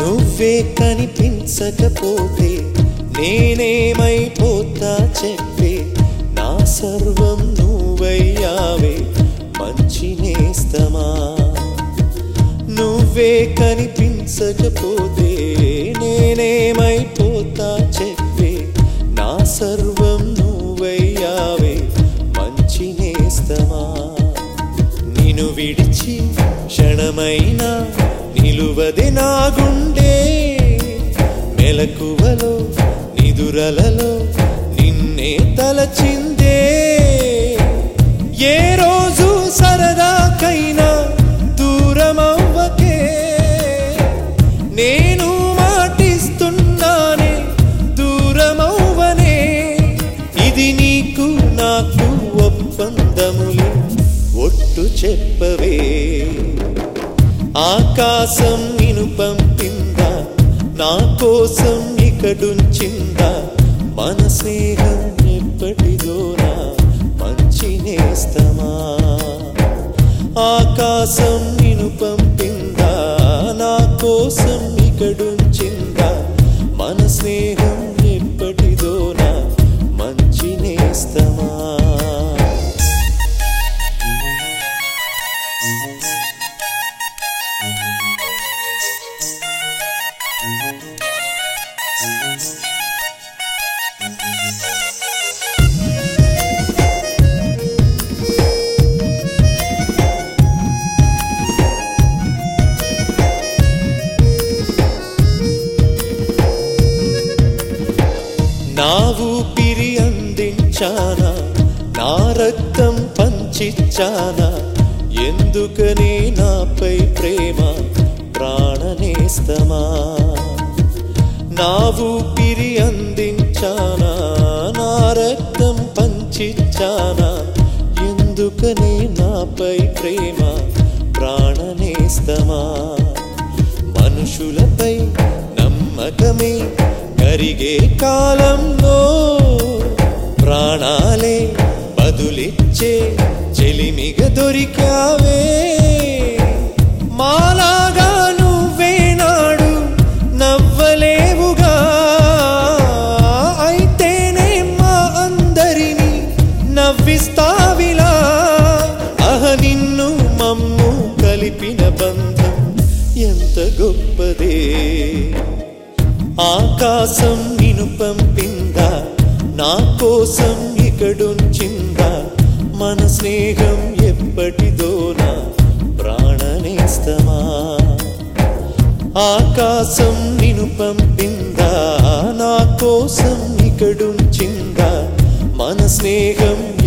నువ్వే కనిపించకపోతే నేనేమైపోతా చెప్పే నా సర్వం నువ్వయ్యావే మంచి నేస్తమా నువ్వే కనిపించకపోతే నేనేమైపోతా చెప్పే నా సర్వం నువ్వయ్యావే మంచి నేస్తమా నిన్ను విడిచి క్షణమైనా నిలువది నా గుండె మెలకువలో నిదురలలో నిన్నే తలచిందే ఏ రోజు సరదాకైనా దూరమవ్వకే నేను మాటిస్తున్నానే దూరమవ్వనే ఇది నీకు నాకు ఒప్పందములే ఒట్టు చెప్పవే ఆకాశం నిన్ను పంపిందా నా కోసం ఇకడుంచిందా మన స్నేహం ఎప్పటిదోనా మంచి నేస్తమా ఆకాశం నిన్ను పంపిందా నా కోసం ఇకడుంచిందా మన స్నేహం ఎప్పటిదోనా మంచి నేస్తమా నా ఊపిరి అందించానా నా రక్తం పంచిచ్చానా ఎందుకని నాపై ప్రేమ ప్రాణనేస్తమా నా ఊపిరి అందించానా నా రక్తం పంచిచ్చానా ఎందుకని నాపై ప్రేమ ప్రాణనేస్తమా మనుషులపై నమ్మకమే కరిగే కాలంలో ప్రాణాలే బదులిచ్చే చెలిమిగ దొరికావే మాలాగా నువ్వే నాడు నవ్వలేవుగా అయితేనే మా అందరినీ నవ్విస్తావిలా అహ నిన్ను మమ్ము కలిపిన బంధం ఎంత గొప్పదే ఆకాశం నిన్ను పంపిందా నా కోసం ఇకడుంచిందా మన స్నేహం ఎప్పటిదోనా ప్రాణనేస్తమా ఆకాశం నిన్ను పంపిందా నా కోసం ఇకడుంచిందా మన స్నేహం